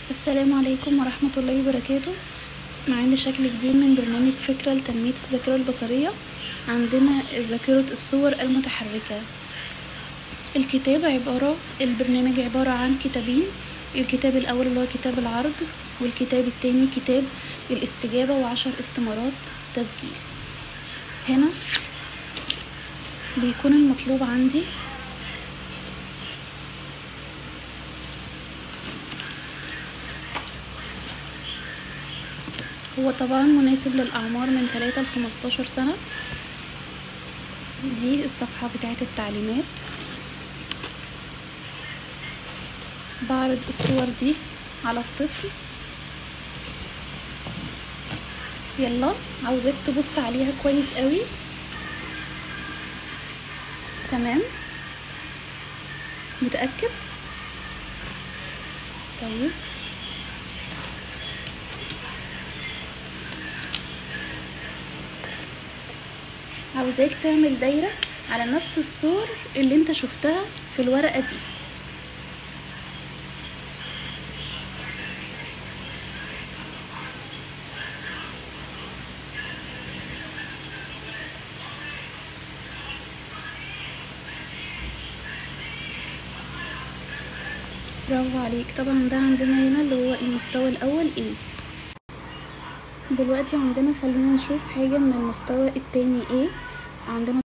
السلام عليكم ورحمة الله وبركاته معانا شكل جديد من برنامج فكرة لتنمية الذاكرة البصرية عندنا ذاكرة الصور المتحركة الكتاب عبارة البرنامج عبارة عن كتابين الكتاب الأول اللي هو كتاب العرض والكتاب التاني كتاب الاستجابة وعشر استمارات تسجيل هنا بيكون المطلوب عندي هو طبعا مناسب للأعمار من 3 ل 15 سنة دي الصفحة بتاعت التعليمات بعرض الصور دي على الطفل يلا عاوزاك تبص عليها كويس قوي تمام متأكد طيب عاوزاك تعمل دايرة على نفس الصور اللي انت شفتها في الورقة دي برافو عليك طبعا ده عندنا هنا اللي هو المستوى الاول ايه دلوقتي عندنا خلينا نشوف حاجة من المستوى التاني ايه عندنا